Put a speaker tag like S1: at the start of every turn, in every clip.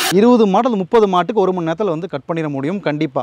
S1: இருபது மாடல் முப்பது மாட்டுக்கு ஒரு மணி நேரத்தில் வந்து கட் பண்ணிட முடியும் கண்டிப்பா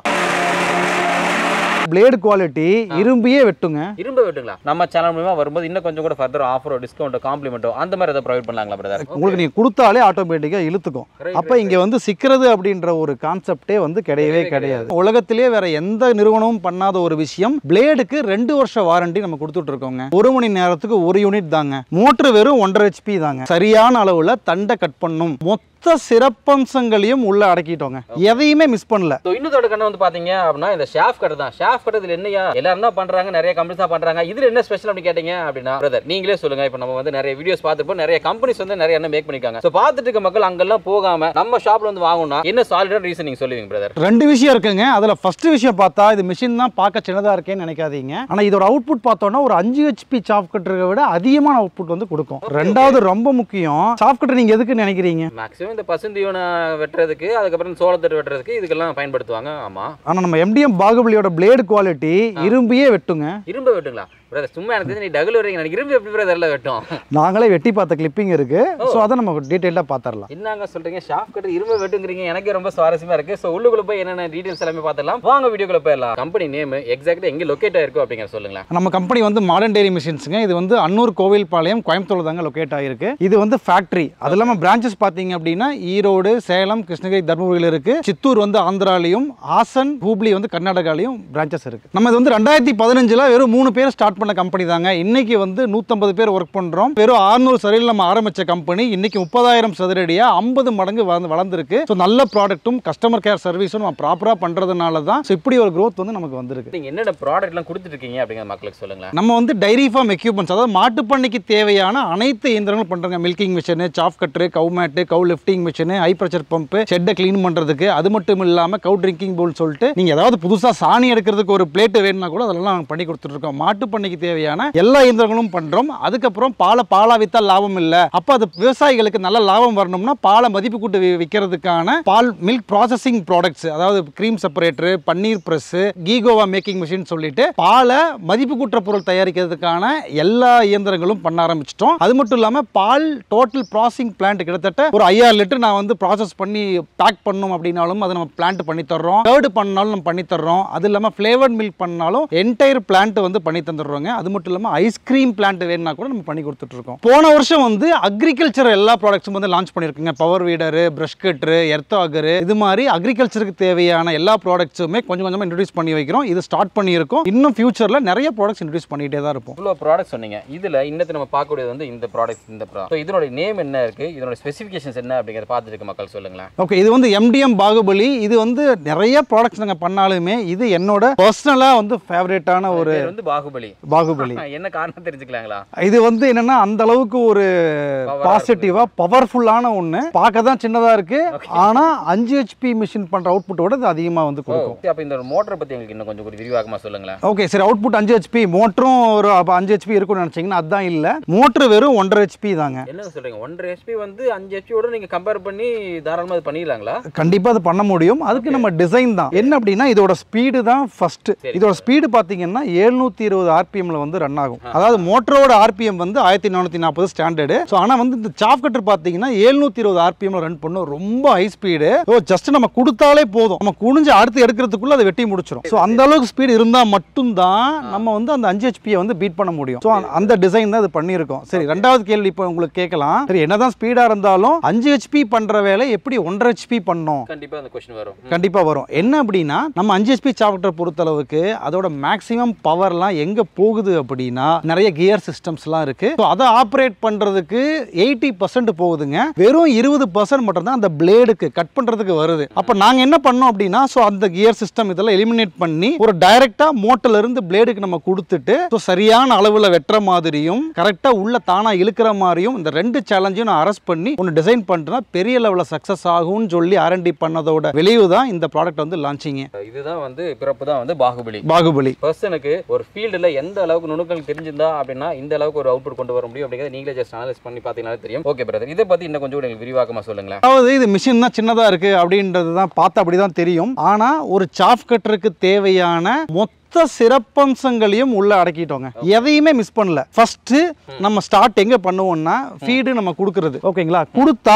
S1: பிளேடு குவாலிட்டி இரும்பியே வெட்டுங்க
S2: இரும்பு வெட்டுங்களா நம்ம சேனல் மூலமா வரும்போது இன்னும் கொஞ்சம் கூட ஃபர்தர் ஆஃபரோ டிஸ்கவுண்ட் காம்ப்ளிமெண்ட்டோ அந்த மாதிரி ஏதாவது ப்ரொவைட் பண்ணலாங்களா பிரதர்
S1: உங்களுக்கு நீங்க கொடுத்தாலே ஆட்டோமேட்டிக்காக இழுத்துக்கும்
S2: Right,
S1: அப்போ இங்க வந்து சிக்கிறது அப்படின்ற ஒரு கான்செப்டே வந்து கிடையவே கிடையாது உலகத்திலே வேற எந்த நிறுவனமும் பண்ணாத ஒரு விஷயம் பிளேடுக்கு ரெண்டு வருஷ வாரண்டி நம்ம கொடுத்துட்டு இருக்கோங்க ஒரு மணி நேரத்துக்கு ஒரு யூனிட் தாங்க மோட்டர் வெறும் ஒன்றரை ஹெச்பி தாங்க சரியான அளவுல தண்டை கட் பண்ணும் மொத்த சிறப்பம்சங்களையும் உள்ள அடக்கிட்டோங்க எதையுமே மிஸ் பண்ணல
S2: ஸோ இன்னொரு கண்ணு வந்து பாத்தீங்க அப்படின்னா இந்த ஷாஃப் கட் தான் ஷாஃப் கட் இதுல என்னையா எல்லாரும் தான் பண்றாங்க நிறைய கம்பெனிஸ் தான் பண்றாங்க இதுல என்ன ஸ்பெஷல் அப்படி கேட்டீங்க அப்படின்னா பிரதர் நீங்களே சொல்லுங்க இப்போ நம்ம வந்து நிறைய வீடியோஸ் பார்த்துப்போம் நிறைய கம்பெனிஸ் வந்து நிறைய என்ன மேக் பண்ணிருக்காங்க ஸோ பார்த்துட்டு இருக்க மக்கள் அங்கெல்லாம் போகாம நம்ம ஷாப்ல வந்து வாங்கணும்னா என்ன சாலிடான ரீசன் நீங்க சொல்லுவீங்க பிரதர்
S1: ரெண்டு விஷயம் இருக்குங்க அதுல ஃபர்ஸ்ட் விஷயம் பார்த்தா இது மிஷின் தான் பார்க்க சின்னதா இருக்கேன்னு நினைக்காதீங்க ஆனா இதோட அவுட்புட் பார்த்தோம்னா ஒரு அஞ்சு ஹெச்பி சாப் கட்டரை விட அதிகமான அவுட்புட் வந்து கொடுக்கும் ரெண்டாவது ரொம்ப முக்கியம் சாப் கட்டர் நீங்க எதுக்கு நினைக்கிறீங்க
S2: மேக்ஸிமம் இந்த பசுந்தீவனை வெட்டுறதுக்கு அதுக்கப்புறம் சோளத்தட்டு வெட்டுறதுக்கு இதுக்கெல்லாம் பயன்படுத்துவாங்க ஆமா
S1: ஆனா நம்ம எம்டிஎம் பாகுபலியோட பிளேடு குவாலிட்டி இரும்பியே வெட்டுங்க
S2: இரும்பு வெட்டுங்களா பிரதர் சும்மா எனக்கு தெரிஞ்சு நீ டகுல் வரீங்க எனக்கு இரும்பு எப்படி பிரதர்ல வெட்டும்
S1: நாங்களே வெட்டி பார்த்த கிளிப்பிங் இருக்கு ஸோ அதை நம்ம டீட்டெயிலாக பார்த்துடலாம்
S2: என்னங்க சொல்றீங்க ஷாப் கட்டு இரும்பு வெட்டுங்கிறீங்க எனக்கே ரொம்ப சுவாரஸ்யமா இருக்கு ஸோ உள்ளுக்குள்ள போய் என்னென்ன டீடைல்ஸ் எல்லாமே பார்த்துடலாம் வாங்க வீடியோக்குள்ள போயிடலாம் கம்பெனி நேம் எக்ஸாக்டா எங்க லொக்கேட் ஆயிருக்கும் அப்படிங்கிற சொல்லுங்களேன்
S1: நம்ம கம்பெனி வந்து மாடர்ன் டெய்ரி மிஷின்ஸுங்க இது வந்து அன்னூர் கோவில்பாளையம் கோயம்புத்தூர் தாங்க லொக்கேட் ஆகிருக்கு இது வந்து ஃபேக்ட்ரி அது இல்லாமல் பிரான்ச்சஸ் பார்த்தீங்க அப்படின்னா ஈரோடு சேலம் கிருஷ்ணகிரி தர்மபுரியில் இருக்கு சித்தூர் வந்து ஆந்திராலையும் ஹாசன் ஹூப்ளி வந்து கர்நாடகாலையும் பிரான்ச்சஸ் இருக்கு நம்ம இது வந்து ரெண்டாயிரத்தி பதினஞ்சில் வெறும் மூணு பேர் ஸ்டார்ட் பண்ண கம்பெனி தாங்க இன்னைக்கு வந்து நூற்றம்பது பேர் ஒர்க் பண்ணுறோம் வெறும் 600 சதுரடியில் நம்ம ஆரம்பிச்ச கம்பெனி இன்னைக்கு முப்பதாயிரம் சதுரடியா ஐம்பது மடங்கு வளர்ந்து வளர்ந்துருக்கு ஸோ நல்ல ப்ராடக்ட்டும் கஸ்டமர் கேர் சர்வீஸும் நம்ம ப்ராப்பராக பண்ணுறதுனால தான் ஸோ இப்படி ஒரு growth வந்து நமக்கு வந்திருக்கு
S2: நீங்க என்னென்ன ப்ராடக்ட்லாம் கொடுத்துட்டு இருக்கீங்க அப்படிங்கிற மக்களுக்கு சொல்லுங்களேன்
S1: நம்ம வந்து டைரி ஃபார்ம் எக்யூப்மெண்ட்ஸ் அதாவது மாட்டுப்பண்ணைக்கு தேவையான அனைத்து இயந்திரங்களும் பண்ணுறாங்க milking machine சாஃப் cutter cow mat cow lifting machine high pressure pump ஷெட்டை க்ளீன் பண்ணுறதுக்கு அது மட்டும் இல்லாமல் கவு ட்ரிங்கிங் போல் சொல்லிட்டு நீங்கள் ஏதாவது புதுசாக சாணி எடுக்கிறதுக்கு ஒரு பிளேட்டு வேணும்னா கூட அதெல்லாம் நாங்கள் பண்ணி கொடுத்துட்ருக்கோம் மாட்டுப்பண்ணைக்கு தேவையான எல்லா இயந்திரங்களும் பண்ணுறோம் அதுக்கப்புறம் பாலை பாலா வித்தா லாபம் இல்லை அப்போ அது விவசாயிகளுக்கு நல்ல லாபம் வரணும்னா பாலை மதிப்பு கூட்டு வி- விற்கிறதுக்கான பால் மில்க் ப்ராசஸிங் ப்ராடக்ட்ஸ் அதாவது க்ரீம் செப்பரேட்டர் பன்னீர் ப்ரெஸ் கீகோவா மேக்கிங் மிஷின் சொல்லிட்டு பாலை மதிப்பு கூட்டுற பொருள் தயாரிக்கிறதுக்கான எல்லா இயந்திரங்களும் பண்ண ஆரம்பிச்சிட்டோம் அது மட்டும் இல்லாமல் பால் டோட்டல் ப்ராசஸிங் பிளான்ட் கிட்டத்தட்ட ஒரு ஐயாயிரம் லிட்டர் நான் வந்து ப்ராசஸ் பண்ணி பேக் பண்ணணும் அப்படின்னாலும் அதை நம்ம பிளான்ட் பண்ணி தர்றோம் கேர்டு பண்ணாலும் நம்ம பண்ணி தர்றோம் அது இல்லாமல் ஃப்ளேவர்ட் மில்க் பண்ணாலும் என்டையர் பிளான்ட் வந்து பண்ணி தந்துடுறோங்க அது மட்டும் இல்லாமல் ஐஸ்கிரீம் பிளான்ட் வேணும்னா கூட நம்ம பண்ணி கொடுத்துட்டு இருக்கோம் போன வருஷம் வந்து அக்ரிகல்ச்சர் எல்லா ப்ராடக்ட்ஸும் வந்து லான்ச் பண்ணியிருக்குங்க power weeder brush cutter earth auger இது மாதிரி அக்ரிகல்ச்சருக்கு தேவையான எல்லா ப்ராடக்ட்ஸுமே கொஞ்சம் கொஞ்சமாக இன்ட்ரடியூஸ் பண்ணி வைக்கிறோம் இது ஸ்டார்ட் பண்ணியிருக்கோம் இன்னும் ஃபியூச்சரில் நிறைய ப்ராடக்ட்ஸ் இன்ட்ரடியூஸ் பண்ணிகிட்டே தான் இருப்போம்
S2: இவ்வளோ ப்ராடக்ட் சொன்னீங்க இதுல இன்னத்து நம்ம பார்க்கக்கூடியது வந்து இந்த ப்ராடக்ட் இந்த ப்ராடக்ட் ஸோ இதனுடைய நேம் என்ன இருக்கு இதனுடைய ஸ்பெசிஃபிகேஷன்ஸ் என்ன அப்படிங்கிறத பார்த்துட்டு இருக்க மக்கள் சொல்லுங்களேன்
S1: ஓகே இது வந்து எம்டிஎம் பாகுபலி இது வந்து நிறைய ப்ராடக்ட்ஸ் நாங்கள் பண்ணாலுமே இது என்னோட பர்சனலாக வந்து ஃபேவரேட்டான ஒரு
S2: பேர் வந்து பாகுபலி
S1: பாகுபலி
S2: என்ன காரணம் தெரிஞ்சுக்கலாங்களா
S1: இது வந்து என்னன்னா அந்த அளவுக்கு ஒரு
S2: Power-ஆ
S1: பாசிட்டிவா பவர்ஃபுல்லான ஒன்று பார்க்க தான் சின்னதா இருக்கு ஆனா அஞ்சு ஹெச்பி மிஷின் பண்ற அவுட்புட்டோட இது அதிகமா வந்து கொடுக்கும்
S2: அப்போ இந்த மோட்டரை பத்தி எங்களுக்கு இன்னும் கொஞ்சம் ஒரு விரிவாக்கமா சொல்லுங்களேன்
S1: ஓகே சரி அவுட்புட் அஞ்சு ஹெச்பி மோட்டரும் ஒரு அப்ப அஞ்சு ஹெச்பி இருக்கும்னு நினைச்சீங்கன்னா அதுதான் இல்ல மோட்டர் வெறும் ஒன்றரை ஹெச்பி தாங்க
S2: என்னங்க சொல்றீங்க ஒன்றரை ஹெச்பி வந்து அஞ்சு ஹெச்பியோட நீங்க கம்பேர் பண்ணி தாராளமாக இது பண்ணிடலாங்களா
S1: கண்டிப்பா அது பண்ண முடியும் அதுக்கு நம்ம டிசைன் தான் என்ன அப்படின்னா இதோட ஸ்பீடு தான் ஃபர்ஸ்ட்
S2: சரி.
S1: இதோட ஸ்பீடு பாத்தீங்கன்னா எழுநூத்தி இருபது ஆர்பிஎம்ல வந்து ரன் ஆகும் அதாவது மோட்டரோட ஆர்பிஎம் வந்து ஆயிரத்தி நானூத்தி நாற்பது ஸ்டாண்டர்டு ஸோ ஆனா வந்து இந்த சாப் கட்டர் பாத்தீங்கன்னா எழுநூத்தி இருபது ஆர்பிஎம்ல ரன் பண்ணும் ரொம்ப ஹை ஸ்பீடு ஸோ ஜஸ்ட் நம்ம கொடுத்தாலே போதும் நம்ம குனிஞ்சு அடுத்து எடுக்கிறதுக்குள்ள அதை வெட்டி முடிச்சிடும் ஸோ அந்த அளவுக்கு ஸ்பீடு இருந்தா மட்டும்தான் நம்ம வந்து அந்த அஞ்சு ஹெச்பியை வந்து பீட் பண்ண முடியும் ஸோ அந்த டிசைன் தான் இது பண்ணியிருக்கோம் சரி ரெண்டாவது கேள்வி இப்போ உங்களுக்கு கேட்கலாம் சரி என்னதான் ஸ்பீடா இருந்தாலும் அஞ்சு ஹெச்பி பண்ற வேலை எப்படி ஒன்றரை ஹெச்பி பண்ணோம்
S2: கண்டிப்பா அந்த கொஸ்டின் வரும்
S1: கண்டிப்பா வரும் என்ன அப்படின்னா நம்ம அஞ்சு ஹெச்பி சாப்டர் பொறுத்தளவுக்கு அதோட மேக்ஸிமம் பவர்லாம் எங்க போகுது அப்படின்னா நிறைய கியர் சிஸ்டம்ஸ்லாம் இருக்கு ஸோ அதை ஆப்ரேட் பண்றதுக்கு எயிட்டி பர்சன்ட் போகுதுங்க வெறும் இருபது பர்சன்ட் மட்டும் தான் அந்த பிளேடுக்கு கட் பண்றதுக்கு வருது அப்ப நாங்க என்ன பண்ணோம் அப்படின்னா ஸோ அந்த கியர் சிஸ்டம் இதெல்லாம் எலிமினேட் பண்ணி ஒரு டைரக்டா மோட்டர்ல இருந்து பிளேடுக்கு நம்ம கொடுத்துட்டு ஸோ சரியான அளவுல வெட்டுற மாதிரியும் கரெக்டா உள்ள தானா இழுக்கிற மாதிரியும் இந்த ரெண்டு சேலஞ்சையும் நான் அரெஸ்ட் பண்ணி ஒன்று டிசைன் பண்ணிட்டேன்னா பெரிய லெவலில் சக்ஸஸ் ஆகும்னு சொல்லி ஆர்என்டி பண்ணதோட விளைவு தான் இந்த ப்ராடக்ட் வந்து லான்ச்சிங்க
S2: இதுதான் வந்து பிறப்பு தான் வந்து பாகுபலி
S1: பாகுபலி
S2: பர்சனுக்கு ஒரு ஃபீல்டில் எந்த அளவுக்கு நுணுக்கங்கள் தெரிஞ்சிருந்தா அப்படின்னா இந்த அளவுக்கு ஒரு அவுட்புட் கொண்டு வர முடியும் அப்படிங்கிறத நீங்களே ஜஸ்ட் அனலைஸ் பண்ணி பார்த்தீங்கன்னா தெரியும் ஓகே பிரதர் இதை பற்றி இன்னும் கொஞ்சம் கூட எனக்கு விரிவாக்கமாக சொல்லுங்களேன்
S1: அதாவது இது மிஷின் தான் சின்னதாக இருக்குது அப்படின்றது தான் பார்த்தா அப்படி தான் தெரியும் ஆனால் ஒரு சாஃப் கட்டருக்கு தேவையான மொத்த சிறப்பம்சங்களையும் உள்ள அடக்கிட்டோங்க எதையுமே மிஸ் பண்ணல ஃபர்ஸ்ட் நம்ம ஸ்டார்ட் எங்க பண்ணுவோம்னா ஃபீடு நம்ம கொடுக்கறது ஓகேங்களா கொடுத்தா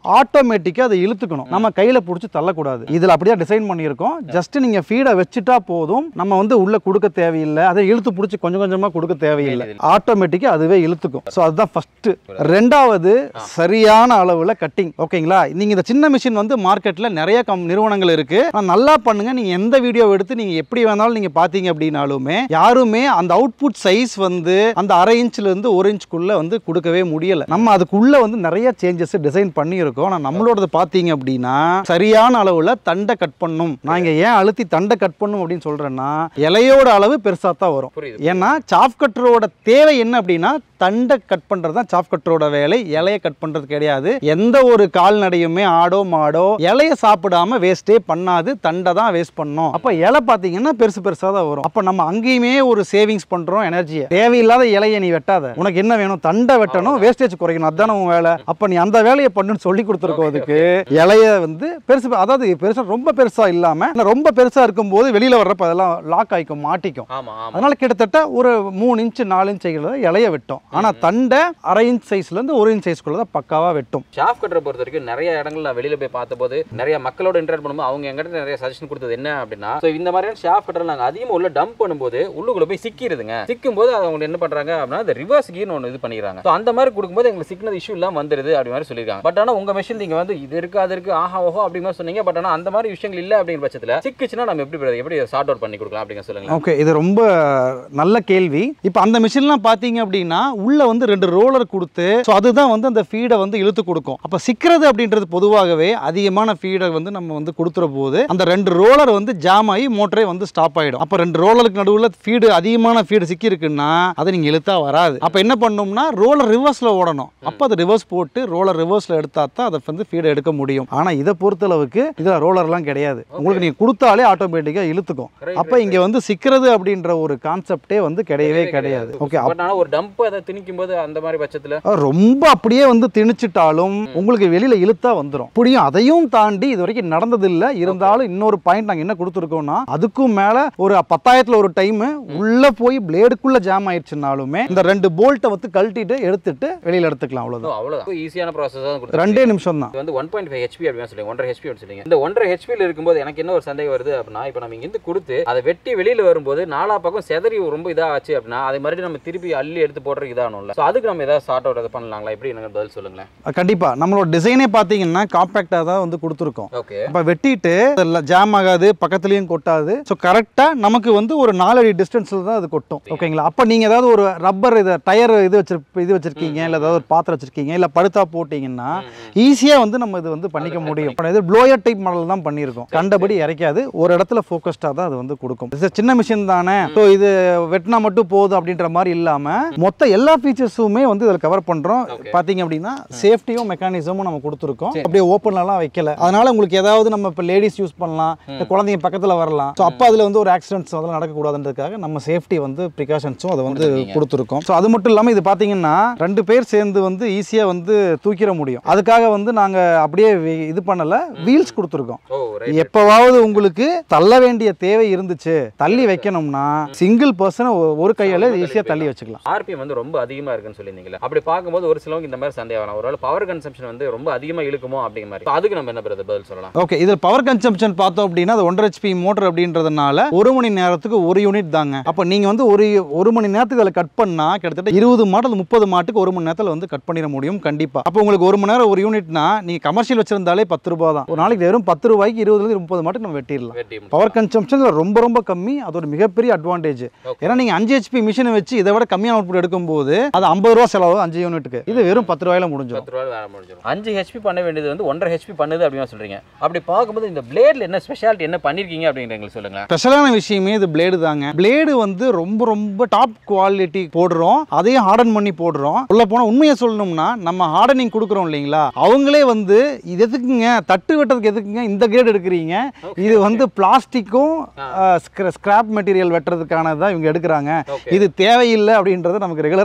S1: ஆட்டோமேட்டிக்காக அதை இழுத்துக்கணும் நம்ம கையில் பிடிச்சி தள்ளக்கூடாது இதில் அப்படியே டிசைன் பண்ணியிருக்கோம் ஜஸ்ட் நீங்கள் ஃபீடை வச்சுட்டா போதும் நம்ம வந்து உள்ள கொடுக்க தேவையில்லை அதை இழுத்து பிடிச்சி கொஞ்சம் கொஞ்சமாக கொடுக்க தேவையில்லை ஆட்டோமேட்டிக்காக அதுவே இழுத்துக்கும் ஸோ அதுதான் ஃபர்ஸ்ட் ரெண்டாவது சரியான அளவில் கட்டிங் ஓகேங்களா நீங்கள் இந்த சின்ன மிஷின் வந்து மார்க்கெட்டில் நிறைய கம் நிறுவனங்கள் இருக்கு ஆனால் நல்லா பண்ணுங்க நீங்கள் எந்த வீடியோ எடுத்து நீங்கள் எப்படி வேணாலும் நீங்கள் பார்த்தீங்க அப்படின்னாலுமே யாருமே அந்த அவுட்புட் சைஸ் வந்து அந்த அரை இன்ச்ல இருந்து ஒரு இன்ச்சுக்குள்ள வந்து கொடுக்கவே முடியல நம்ம அதுக்குள்ள வந்து நிறைய சேஞ்சஸ் டிசைன் பண்ணியிருக்கோம் ஆனால் நம்மளோடது பார்த்தீங்க அப்படின்னா சரியான அளவில் தண்டை கட் பண்ணும் நான் இங்கே ஏன் அழுத்தி தண்டை கட் பண்ணும் அப்படின்னு சொல்றேன்னா இலையோட அளவு பெருசாக தான் வரும்
S2: புரியுது
S1: ஏன்னா சாஃப் கட்டரோட தேவை என்ன அப்படின்னா தண்டை கட் பண்ணுறது தான் சாஃப் கட்டரோட வேலை இலையை கட் பண்ணுறது கிடையாது எந்த ஒரு கால்நடையுமே ஆடோ மாடோ இலையை சாப்பிடாம வேஸ்ட்டே பண்ணாது தண்டை தான் வேஸ்ட் பண்ணும் அப்போ இலை பார்த்தீங்கன்னா பெருசு பெருசாக தான் வரும் அப்போ நம்ம அங்கேயுமே ஒரு சேவிங்ஸ் பண்ணுறோம் எனர்ஜியை தேவையில்லாத இலையை நீ வெட்டாத உனக்கு என்ன வேணும் தண்டை வெட்டணும் வேஸ்டேஜ் குறைக்கணும் அதுதானே உன் வேலை அப்போ நீ அந்த வேலையை பண்ணுன்னு சொல்லி கொடுத்துருக்கோம் அதுக்கு இலைய வந்து பெருசு அதாவது பெருசா ரொம்ப பெருசா இல்லாம ஆனா ரொம்ப பெருசா இருக்கும்போது வெளியில வர்றப்ப அதெல்லாம் லாக் ஆயிக்கும் மாட்டிக்கும்
S2: ஆமா ஆமா
S1: அதனால கிட்டத்தட்ட ஒரு மூணு இன்ச் நாலு இன்ச் இலைய வெட்டும் ஆனா தண்டை அரை இன்ச் சைஸ்ல இருந்து ஒரு இன்ச் சைஸ்க்குள்ள தான் பக்காவா வெட்டும்
S2: ஷாஃப் கட்டரை பொறுத்த வரைக்கும் நிறைய இடங்கள் நான் வெளியில போய் பார்த்தபோது நிறைய மக்களோட இன்டராக்ட் பண்ணும்போது அவங்க எங்கிட்ட நிறைய சஜஷன் கொடுத்தது என்ன அப்படின்னா ஸோ இந்த மாதிரியான ஷாஃப் கட்டர் நாங்கள் அதிகமாக உள்ள டம்ப் பண்ணும்போது உள்ளுக்குள்ள போய் சிக்கிடுதுங்க சிக்கும் போது அவங்க என்ன பண்றாங்க அப்படின்னா இந்த ரிவர்ஸ் கீர்னு ஒன்று இது பண்ணிக்கிறாங்க ஸோ அந்த மாதிரி கொடுக்கும்போது எங்களுக்கு சிக்னல் இஷ்யூ இல்லாம வந்துருது அப்படி மாதிரி சொல்லியிருக்காங்க பட் ஆனால் உங்க மெஷின் நீங்க வந்து இது இருக்கு அது இருக்கு ஆஹா ஓஹோ அப்படிங்கிற மாதிரி சொன்னீங்க பட் ஆனால் அந்த மாதிரி விஷயங்கள் இல்லை அப்படிங்கிற பட்சத்தில் சிக்குச்சுன்னா நம்ம எப்படி brother, எப்படி சார்ட் அவுட் பண்ணி கொடுக்கலாம் அப்படிங்க சொல்லுங்க
S1: ஓகே இது ரொம்ப நல்ல கேள்வி இப்போ அந்த மிஷின்லாம் பார்த்தீங்க அப்படின்னா உள்ள வந்து ரெண்டு ரோலர் கொடுத்து ஸோ அதுதான் வந்து அந்த ஃபீடை வந்து இழுத்து கொடுக்கும் அப்போ சிக்கிறது அப்படின்றது பொதுவாகவே அதிகமான ஃபீடை வந்து நம்ம வந்து கொடுத்துற போது அந்த ரெண்டு ரோலர் வந்து ஜாம் ஆகி மோட்டரே வந்து ஸ்டாப் ஆகிடும் அப்போ ரெண்டு ரோலருக்கு நடுவில் ஃபீடு அதிகமான ஃபீடு சிக்கி இருக்குன்னா அதை நீங்கள் இழுத்தா வராது அப்போ என்ன பண்ணணும்னா ரோலர் ரிவர்ஸில் ஓடணும் அப்போ அது ரிவர்ஸ் போட்டு ரோலர் ரிவர்ஸில் எடுத்தா தான் அதை வந்து ஃபீடை எடுக்க முடியும் ஆனால் இதை பொறுத்தளவுக்கு இதில் ரோலர்லாம் கிடையாது உங்களுக்கு நீங்கள் கொடுத்தாலே ஆட்டோமேட்டிக்காக இழுத்துக்கும்
S2: Right,
S1: அப்போ இங்கே வந்து சிக்கிறது அப்படின்ற ஒரு கான்செப்டே வந்து கிடையவே கிடையாது ஓகே
S2: பட் ஆனால் ஒரு டம்ப் அதை திணிக்கும் போது அந்த மாதிரி பட்சத்தில்
S1: ரொம்ப அப்படியே வந்து திணிச்சிட்டாலும் உங்களுக்கு வெளியில இழுத்தா வந்துடும் அப்படியும் அதையும் தாண்டி இது வரைக்கும் நடந்ததில்லை இருந்தாலும் இன்னொரு பாயிண்ட் நாங்கள் என்ன கொடுத்துருக்கோம்னா அதுக்கும் மேல ஒரு பத்தாயிரத்துல ஒரு டைம் உள்ள போய் பிளேடுக்குள்ள ஜாம் ஆயிடுச்சுனாலுமே இந்த ரெண்டு போல்ட்டை வந்து கழட்டிட்டு எடுத்துட்டு வெளியில எடுத்துக்கலாம் அவ்வளவுதான்
S2: அவ்வளோதான் ஈஸியான ப்ராசஸ் தான் கொடுத்து
S1: ரெண்டே நிமிஷம் தான்
S2: இது வந்து ஒன் பாயிண்ட் ஃபைவ் ஹெச்பி அப்படின்னு சொல்லுங்க ஒன்றரை ஹெச்பி அப்படின்னு சொல்லுங்க இந்த ஒன்றரை ஹெச்பியில் இருக்கும்போது எனக்கு என்ன ஒரு சந்தேகம் வருது அப்படின்னா இப்போ நம்ம இங்கிருந்து கொடுத்து அதை வெட்டி வெளியில வரும்போது நாலா பக்கம் செதறி ரொம்ப இதாச்சு அப்படின்னா அதை மறுபடியும் நம்ம திருப்பி அள்ளி எடுத்து போடுறதுக்கு இதாகணும்ல ஸோ அதுக்கு நம்ம ஏதாவது சார்ட் அவுட் அதை பண்ணலாங்களா எப்படி எனக்கு பதில் சொல்லுங்களேன்
S1: அஹ் கண்டிப்பா நம்மளோட டிசைனே பார்த்தீங்கன்னா காம்பேக்டாக தான் வந்து கொடுத்துருக்கோம்
S2: ஓகே
S1: அப்போ வெட்டிட்டு ஜாம் ஆகாது பக்கத்துலேயும் கொட்டாது ஸோ கரெக்டாக நமக்கு வந்து ஒரு நாலடி டிஸ்டன்ஸில் தான் அது கொட்டும் ஓகேங்களா அப்போ நீங்கள் ஏதாவது ஒரு ரப்பர் இது டயர் இது வச்சிரு இது வச்சிருக்கீங்க இல்லை ஏதாவது ஒரு பாத்திரம் வச்சிருக்கீங்க இல்லை படுத்தா போட்டிங்கன்னா ஈஸியாக வந்து நம்ம இது வந்து பண்ணிக்க முடியும் இப்போ இது ப்ளோயர் டைப் மாடல் தான் பண்ணியிருக்கோம் கண்டபடி இறைக்காது ஒரு இடத்துல ஃபோக்கஸ்டாக தான் அது வந்து கொடுக்கும் இது சின்ன மிஷின் தானே ஸோ இது வெட்டினா மட்டும் போதும் அப்படின்ற மாதிரி இல்லாமல் மொத்த எல்லா ஃபீச்சர்ஸுமே வந்து இதில் கவர் பண்ணுறோம்
S2: Okay.
S1: பார்த்தீங்க அப்படின்னா சேஃப்டியும் மெக்கானிசமும் நம்ம கொடுத்துருக்கோம் அப்படியே ஓப்பன்லலாம் வைக்கல அதனால உங்களுக்கு ஏதாவது நம்ம இப்போ லேடிஸ் யூஸ் பண்ணலாம் இல்லை குழந்தைங்க பக்கத்தில் வரலாம் ஸோ அப்போ அதில் வந்து ஒரு ஆக்சிடென்ட்ஸ் அதெல்லாம் நடக்கக்கூடாதுன்றதுக்காக நம்ம சேஃப்டி வந்து ப்ரிகாஷன்ஸும் அதை வந்து
S2: கொடுத்திருக்கீங்க.
S1: கொடுத்துருக்கோம் ஸோ அது மட்டும் இல்லாமல் இது பார்த்தீங்கன்னா ரெண்டு பேர் சேர்ந்து வந்து ஈஸியாக வந்து தூக்கிட முடியும் அதுக்காக வந்து நாங்கள் அப்படியே வி- இது பண்ணலை வீல்ஸ் கொடுத்துருக்கோம்
S2: ஓ ரைட்
S1: எப்பவாவது உங்களுக்கு தள்ள வேண்டிய தேவை இருந்துச்சு தள்ளி வைக்கணும்னா சிங்கிள் பர்சனை ஒரு கையால ஈஸியாக தள்ளி வச்சுக்கலாம்
S2: ஆர்பிஎம் வந்து ரொம்ப அதிகமா இருக்குன்னு சொல்லியிருந்தீங்களா அப்படி பார்க்கும்போது ஒரு சிலவங்க இந்த மாதிரி சந்தேகம் வரும் ஒருவேளை பவர் கன்சம்ஷன் வந்து ரொம்ப அதிகமா இழுக்குமோ அப்படிங்கிற மாதிரி So அதுக்கு நம்ம என்ன பிரதர் பதில் சொல்லலாம்
S1: ஓகே இதில் பவர் கன்சம்ஷன் பார்த்தோம் அப்படின்னா அது ஒன்றரை ஹெச்பி மோட்டர் அப்படின்றதுனால ஒரு மணி நேரத்துக்கு ஒரு யூனிட் தாங்க அப்போ நீங்கள் வந்து ஒரு ஒரு மணி நேரத்துக்கு அதில் கட் பண்ணால் கிட்டத்தட்ட இருபது மாடல் முப்பது மாட்டுக்கு ஒரு மணி நேரத்தில் வந்து கட் பண்ணிட முடியும் கண்டிப்பாக அப்போ உங்களுக்கு ஒரு மணி நேரம் ஒரு யூனிட்னா நீங்கள் கமர்ஷியல் வச்சிருந்தாலே பத்து ரூபாய் தான் ஒரு நாளைக்கு வெறும் பத்து ரூபாய்க்கு இருபதுலேருந்து முப்பது மாட்டுக்கு நம்ம வெட்டிடலாம்
S2: வெட்டி
S1: பவர் கன்சம்ஷன் ரொம்ப ரொம்ப கம்மி அது ஒரு மிகப்பெரிய அட்வான்டேஜ்
S2: Okay.
S1: ஏன்னா நீங்கள் அஞ்சு ஹெச்பி மிஷினை வச்சு இதை விட கம்மியான அவுட்புட் எடுக்கும்போது அது ஐம்பது ரூபா செலவு அஞ்சு யூனிட்டுக்கு இது வெறும் பத்து ரூபாயில முடிஞ்சிடும்
S2: பத்து ரூபாய் வேலை முடிஞ்சிடும் அஞ்சு ஹெச்பி பண்ண வேண்டியது வந்து ஒன்றரை ஹெச்பி பண்ணுது அப்படின்னு சொல்றீங்க அப்படி பார்க்கும்போது இந்த பிளேட்ல என்ன ஸ்பெஷாலிட்டி என்ன பண்ணிருக்கீங்க அப்படிங்கிற எங்களுக்கு சொல்லுங்க
S1: ஸ்பெஷலான விஷயமே இது பிளேடு தாங்க பிளேடு வந்து ரொம்ப ரொம்ப டாப் குவாலிட்டி போடுறோம் அதையும் ஹார்டன் பண்ணி போடுறோம் உள்ள போனால் உண்மையை சொல்லணும்னா நம்ம ஹார்டனிங் கொடுக்குறோம் இல்லைங்களா அவங்களே வந்து இது எதுக்குங்க தட்டு வெட்டுறதுக்கு எதுக்குங்க இந்த கிரேட் எடுக்கிறீங்க இது வந்து பிளாஸ்டிக்கும் ஸ்கிராப் மெட்டீரியல் வெட்டுறதுக்கானது தான் இவங்க எடுக்கிறாங்க
S2: ஓகே
S1: இது தேவையில்லை அப்படின்றத நமக்கு ரெகுலராக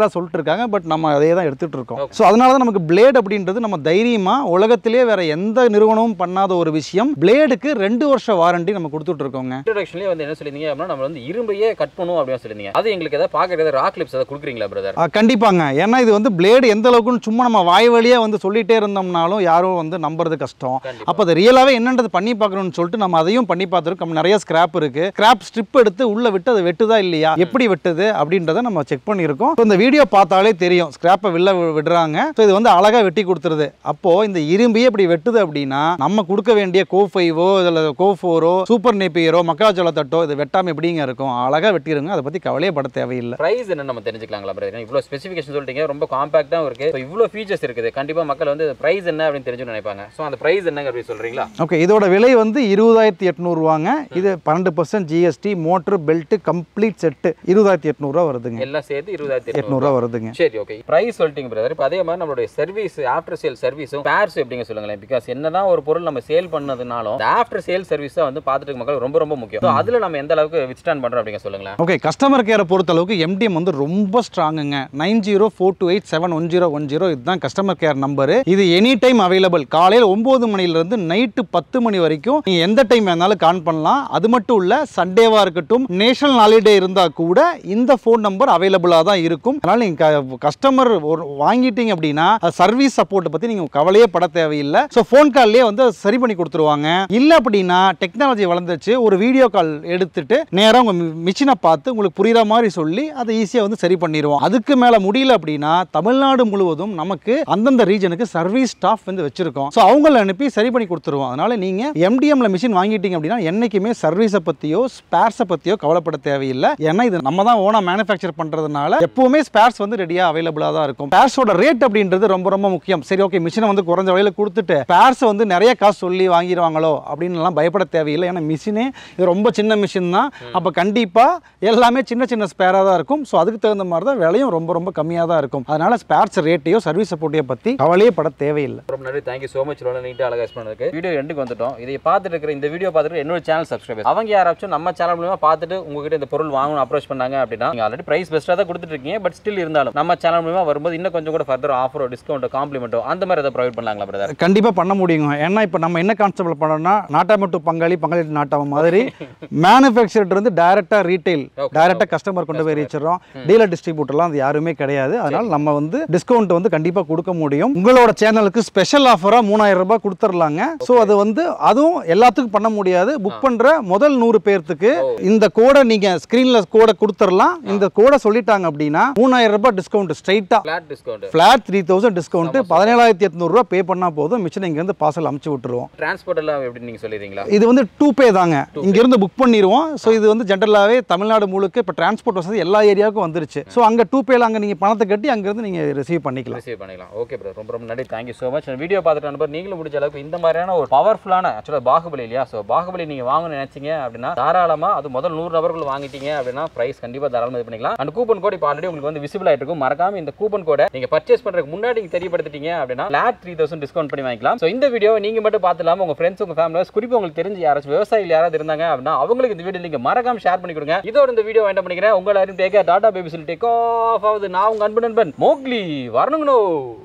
S1: வேற சொல்லிட்டு இருக்காங்க பட் நம்ம அதே தான் எடுத்துட்டு இருக்கோம் ஸோ அதனால தான் நமக்கு பிளேட் அப்படின்றது நம்ம தைரியமா உலகத்திலே வேற எந்த நிறுவனமும் பண்ணாத ஒரு விஷயம் பிளேடுக்கு ரெண்டு வருஷ வாரண்டி நம்ம கொடுத்துட்டு இருக்கோங்க
S2: இன்ட்ரோடக்ஷன்லேயே வந்து என்ன சொல்லியிருந்தீங்க அப்படின்னா நம்ம வந்து இரும்பையே கட் பண்ணுவோம் அப்படின்னு சொல்லியிருந்தீங்க அது எங்களுக்கு ஏதாவது பார்க்க ஏதாவது ராக் லிப்ஸ் ஏதாவது கொடுக்குறீங்களா பிரதர்
S1: ஆ, கண்டிப்பாங்க ஏன்னா இது வந்து பிளேடு எந்த அளவுக்குன்னு சும்மா நம்ம வாய் வழியாக வந்து சொல்லிட்டே இருந்தோம்னாலும் யாரும் வந்து நம்புறது கஷ்டம்
S2: கண்டிப்பா.
S1: அப்போ அது ரியலாகவே என்னன்றது பண்ணி பார்க்கணும்னு சொல்லிட்டு நம்ம அதையும் பண்ணி பார்த்துருக்கோம் நிறைய ஸ்கிராப் இருக்கு ஸ்கிராப் ஸ்ட்ரிப் எடுத்து உள்ள விட்டு அதை வெட்டுதா இல்லையா எப்படி வெட்டுது அப்படின்றத நம்ம செக் பண்ணியிருக்கோம் So, இந்த வீடியோ பார்த்தாலே தெரியும் ஸ்கிராப்பை வெளில வி- விடுறாங்க ஸோ இது வந்து அழகாக வெட்டி கொடுத்துருது அப்போ இந்த இரும்பியே இப்படி வெட்டுது அப்படின்னா நம்ம கொடுக்க வேண்டிய கோ ஃபைவோ இதில் கோ ஃபோரோ சூப்பர் நேப்பியரோ மக்காச்சோள தட்டோ இது வெட்டாமல் எப்படிங்க இருக்கும் அழகாக வெட்டிடுங்க அதை பற்றி கவலையே பட தேவையில்லை
S2: ப்ரைஸ் என்ன நம்ம தெரிஞ்சுக்கலாங்களா பிரதர் இவ்வளோ ஸ்பெசிஃபிகேஷன் சொல்லிட்டீங்க ரொம்ப காம்பாக்டாகவும் இருக்கு ஸோ இவ்வளோ ஃபீச்சர்ஸ் இருக்குது கண்டிப்பாக மக்கள் வந்து ப்ரைஸ் என்ன அப்படின்னு தெரிஞ்சு நினைப்பாங்க ஸோ அந்த ப்ரைஸ் என்னங்க அப்படி சொல்றீங்களா
S1: ஓகே இதோட விலை வந்து இருபதாயிரத்தி எட்நூறுவாங்க இது பன்னெண்டு percent GST motor belt complete set இருபதாயிரத்தி எட்நூறுவா வருதுங்க
S2: எல்லாம் சேர்த்து இருபதாயிரத்தி
S1: எட்நூறுவா வருதுங்க
S2: சரி ஓகே பிரைஸ் சொல்லிட்டீங்க பிரதர் இப்போ அதே மாதிரி நம்மளுடைய சர்வீஸ் ஆஃப்டர் சேல் சர்வீஸும் பேர்ஸ் எப்படிங்க சொல்லுங்களேன் பிகாஸ் என்னதான் ஒரு பொருள் நம்ம சேல் பண்ணதுனாலும் ஆஃப்டர் சேல் சர்வீஸ் தான் வந்து பார்த்துட்டு இருக்க மக்கள் ரொம்ப ரொம்ப முக்கியம் ஸோ அதில் நம்ம எந்த அளவுக்கு வித்ஸ்டாண்ட் பண்ணுறோம் அப்படிங்க சொல்லுங்களேன்
S1: ஓகே கஸ்டமர் கேரை பொறுத்த அளவுக்கு எம்டிஎம் வந்து ரொம்ப ஸ்ட்ராங்குங்க nine zero four two eight seven one zero one zero இதுதான் கஸ்டமர் கேர் நம்பர் இது எனி டைம் அவைலபிள் காலையில் ஒம்பது மணிலேருந்து நைட்டு பத்து மணி வரைக்கும் நீங்கள் எந்த டைம் வேணாலும் கான் பண்ணலாம் அது மட்டும் இல்லை சண்டேவாக இருக்கட்டும் நேஷனல் ஹாலிடே இருந்தால் கூட இந்த ஃபோன் நம்பர் அவைலபிளாக தான் இருக்கும் அதனால் நீங்கள் கஸ்டமர் ஒரு வாங்கிட்டீங்க அப்படின்னா சர்வீஸ் சப்போர்ட்டை பற்றி நீங்கள் கவலையே பட தேவையில்லை ஸோ ஃபோன் கால்லேயே வந்து அதை சரி பண்ணி கொடுத்துருவாங்க இல்லை அப்படின்னா டெக்னாலஜி வளர்ந்துச்சு ஒரு வீடியோ கால் எடுத்துட்டு நேராக உங்கள் மிஷினை பார்த்து உங்களுக்கு புரியுற மாதிரி சொல்லி அதை ஈஸியாக வந்து சரி பண்ணிடுவோம் அதுக்கு மேலே முடியல அப்படின்னா தமிழ்நாடு முழுவதும் நமக்கு அந்தந்த ரீஜனுக்கு சர்வீஸ் ஸ்டாஃப் வந்து வச்சிருக்கோம் ஸோ அவங்கள அனுப்பி சரி பண்ணி கொடுத்துருவோம் அதனால நீங்கள் எம்டிஎம்ல மிஷின் வாங்கிட்டீங்க அப்படின்னா என்றைக்குமே சர்வீஸை பற்றியோ ஸ்பேர்ஸை பற்றியோ கவலைப்பட தேவையில்லை ஏன்னா இது நம்ம தான் ஓனாக மேனுஃபேக்சர் பண்ணுறதுனால எப்பவுமே ஸ்பேர்ஸ் வந்து ரெடியாக அவைலபிளாக தான் இருக்கும் ஸ்பேர்ஸோட ரேட் அப்படின்றது ரொம்ப ரொம்ப முக்கியம் சரி ஓகே மிஷினை வந்து குறைஞ்ச விலையில கொடுத்துட்டு ஸ்பேர்ஸ் வந்து நிறைய காசு சொல்லி வாங்கிடுவாங்களோ அப்படின்னு எல்லாம் பயப்பட தேவையில்லை ஏன்னா மிஷினே இது ரொம்ப சின்ன மிஷின் தான் அப்போ கண்டிப்பாக எல்லாமே சின்ன சின்ன ஸ்பேராக தான் இருக்கும் ஸோ அதுக்கு தகுந்த மாதிரி தான் விலையும் ரொம்ப ரொம்ப கம்மியாக தான் இருக்கும் அதனால ஸ்பேர்ஸ் ரேட்டையோ சர்வீஸ் சப்போர்ட்டையோ பற்றி கவலையே பட தேவையில்லை
S2: ரொம்ப நன்றி தேங்க்யூ ஸோ மச் ரொம்ப நீட்டாக அழகாக எக்ஸ்பிளைன் பண்ணதுக்கு வீடியோ எண்டுக்கு வந்துட்டோம் இதை பார்த்துட்டு இருக்கிற இந்த வீடியோ பார்த்துட்டு என்னோட சேனல் சப்ஸ்கிரைபர் அவங்க யாராச்சும் நம்ம சேனல் மூலமா பார்த்துட்டு உங்ககிட்ட இந்த பொருள் வாங்கணும் அப்ரோச் பண்ணாங்க அப்படின்னா நீங்கள் ஆல்ரெடி ப்ரைஸ் பெஸ்ட்டாக தான் கொடுத்துட்டு இருக்கீங்க பட் ஸ்டில் இருந்தாலும் நம்ம சேனல் மூலமா வரும்போது இன்னும் கொஞ்சம் கூட ஃபர்தர் ஆஃபரோ டிஸ்கவுண்ட்டோ காம்ப்ளிமெண்ட்டோ அந்த மாதிரி எதாவது ப்ரொவைட் பண்ணலாங்களா பிரதர்
S1: கண்டிப்பாக பண்ண முடியுங்க ஏன்னா இப்போ நம்ம என்ன கான்செப்ட் பண்ணோம்னா நாட்டாம டு பங்காளி பங்காளி to நாட்டாம மாதிரி மேனுஃபேக்சர்ட் இருந்து டைரெக்டாக ரீட்டைல்
S2: Okay,
S1: டைரெக்டாக கஸ்டமர் கொண்டு போய் ரீச்சிடறோம் டீலர் டிஸ்ட்ரிபியூட்டர்லாம் அது யாருமே கிடையாது அதனால நம்ம வந்து டிஸ்கவுண்ட் வந்து கண்டிப்பாக கொடுக்க முடியும் உங்களோட சேனலுக்கு ஸ்பெஷல் ஆஃபராக மூணாயிரம் ரூபாய் கொடுத்துர்லாங்க ஸோ அது வந்து அதுவும் எல்லாத்துக்கும் பண்ண முடியாது புக் பண்ணுற முதல் நூறு பேர்த்துக்கு இந்த கோடை நீங்கள் ஸ்க்ரீனில் கோடை கொடுத்துடலாம் இந்த கோடை சொல்லிட்டாங்க அப்படின்னா மூணாயிரம் ரூபாய் டிஸ்கவுண்ட் ஸ்ட்ரைட்டாக
S2: flat discount
S1: flat three thousand discount பதினேழாயிரத்தி எட்நூறுரூவா பே பண்ணால் போதும் மிச்சம் இங்கேருந்து பார்சல் அமுச்சு விட்டுருவோம்
S2: டிரான்ஸ்போர்ட் எல்லாம் எப்படி நீங்கள் சொல்லிடுறீங்களா
S1: இது வந்து டூ பே தாங்க இங்கிருந்து புக் பண்ணிடுவோம் ஸோ இது வந்து ஜென்ரலாகவே தமிழ்நாடு முழுக்க இப்போ டிரான்ஸ்போர்ட் வசதி எல்லா ஏரியாவுக்கும் வந்துருச்சு ஸோ அங்கே டூ பேல அங்கே நீங்கள் பணத்தை கட்டி அங்கேருந்து நீங்கள் ரிசீவ் பண்ணிக்கலாம்
S2: ரிசீவ் பண்ணிக்கலாம் ஓகே ப்ரோ ரொம்ப ரொம்ப நன்றி தேங்க்யூ ஸோ மச் வீடியோ பார்த்துட்டு நண்பர் நீங்களும் முடிஞ்ச அளவுக்கு இந்த மாதிரியான ஒரு பவர்ஃபுல்லான ஆக்சுவலாக பாகுபலி இல்லையா ஸோ பாகுபலி நீங்கள் வாங்கணும்னு நினைச்சீங்க அப்படின்னா தாராளமாக அது முதல் நூறு நபர்கள் வாங்கிட்டீங்க அப்படின்னா ப்ரைஸ் கண்டிப்பாக தாராளமாக இது பண்ணிக்கலாம் அந்த கூப்பன் கோட் இப்போ ஆல்ரெடி உங்களுக்கு வந்து விசிபிள் ஆகிட்டு இருக்கும் மறக்காம இந்த கூப்பன் கோடை நீங்கள் பர்ச்சேஸ் பண்ணுறதுக்கு முன்னாடி நீங்கள் தெரியப்படுத்திட்டீங்க அப்படின்னா ஃபிளாட் த்ரீ தௌசண்ட் டிஸ்கவுண்ட் பண்ணி வாங்கிக்கலாம் ஸோ இந்த வீடியோ நீங்கள் மட்டும் பார்த்து இல்லாமல் உங்கள் ஃப்ரெண்ட்ஸ் உங்கள் ஃபேமிலிஸ் குறிப்பாக உங்களுக்கு தெரிஞ்சு யாராச்சும் விவசாயிகள் யாராவது இருந்தாங்க அப்படின்னா அவங்களுக்கு இந்த வீடியோ நீங்கள் மறக்காம ஷேர் பண்ணி கொடுங்க இதோட இந்த வீடியோ என்ன பண்ணிக்கிறேன் உங்களை டேக் டாடா பேபி சொல்லி டேக் ஆஃப் ஆகுது நான் உங்கள் அன்பு நண்பன் மோக்லி வரணுங்கண்ணோ